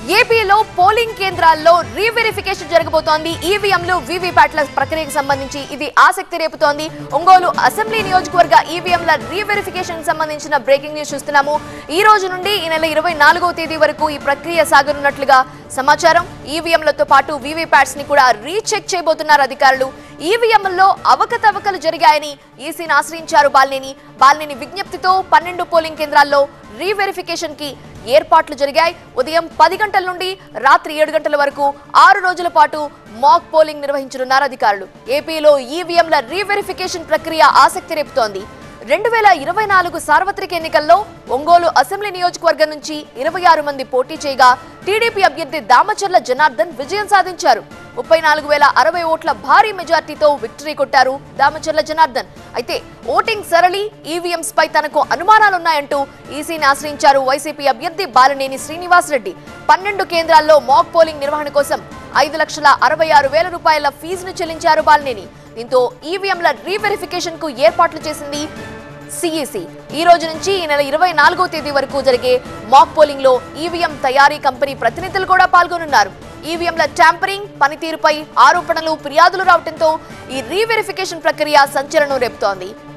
ఏపీలో పోలింగ్ కేంద్రాల్లో రీవెరిఫికేషన్ జరగబోతోంది ఈవీఎంలు వీవీప్యాట్ల ప్రక్రియకు సంబంధించి ఇది ఆసక్తి రేపుతోంది ఒంగోలు అసెంబ్లీ నియోజకవర్గ ఈవీఎంల రీవెరిఫికేషన్ సంబంధించిన బ్రేకింగ్ న్యూస్ చూస్తున్నాము ఈ రోజు నుండి ఈ నెల ఇరవై నాలుగవ తేదీ వరకు ఈ ప్రక్రియ సాగనున్నట్లుగా సమాచారం ఈవీఎంలతో పాటు వీవీప్యాట్స్ ని కూడా రీచెక్ చేయబోతున్నారు అధికారులు ఈవీఎంల్లో అవకతవకలు జరిగాయని ఈసీని ఆశ్రయించారు బాలినేని బాలినేని విజ్ఞప్తితో పన్నెండు పోలింగ్ కేంద్రాల్లో రీవెరిఫికేషన్ కి ఏర్పాట్లు జరిగాయి ఉదయం పది గంటల నుండి రాత్రి ఏడు గంటల వరకు ఆరు రోజుల పాటు మాక్ పోలింగ్ నిర్వహించనున్నారు అధికారులు ఏపీలో ఈవీఎంల రీవెరిఫికేషన్ ప్రక్రియ ఆసక్తి రేపుతోంది రెండు వేల ఇరవై నాలుగు సార్వత్రిక ఎన్నికల్లో ఒంగోలు అసెంబ్లీ నియోజకవర్గం నుంచి ఇరవై ఆరు మంది పోటీ చేయగా టీడీపీ అభ్యర్థి దామచర్ల జనార్దన్ విజయం సాధించారు ముప్పై నాలుగు వేల అరవై ఓట్ల భారీ మెజార్టీతో విక్టరీ కొట్టారు దామచర్ల జనార్దన్ అయితే ఓటింగ్ సరళి ఈవీఎంస్ పై తనకు అనుమానాలున్నాయంటూ ఈసీని ఆశ్రయించారు వైసీపీ అభ్యర్థి బాలినేని శ్రీనివాస్ రెడ్డి పన్నెండు కేంద్రాల్లో మాక్ పోలింగ్ నిర్వహణ కోసం ఐదు లక్షల అరవై ఆరు వేల రూపాయల ఫీజును చెల్లించారు బాలినేని దీంతో ఈవీఎంల రీవెరిఫికేషన్ కు ఏర్పాట్లు చేసింది సిఈసి ఈ రోజు నుంచి ఈ నెల ఇరవై నాలుగో తేదీ వరకు జరిగే మాక్ పోలింగ్ లో ఈవీఎం తయారీ కంపెనీ ప్రతినిధులు కూడా పాల్గొనున్నారు ఈవీఎంల ట్యాంపరింగ్ పనితీరుపై ఆరోపణలు ఫిర్యాదులు రావడంతో ఈ రీవెరిఫికేషన్ ప్రక్రియ సంచలనం రేపుతోంది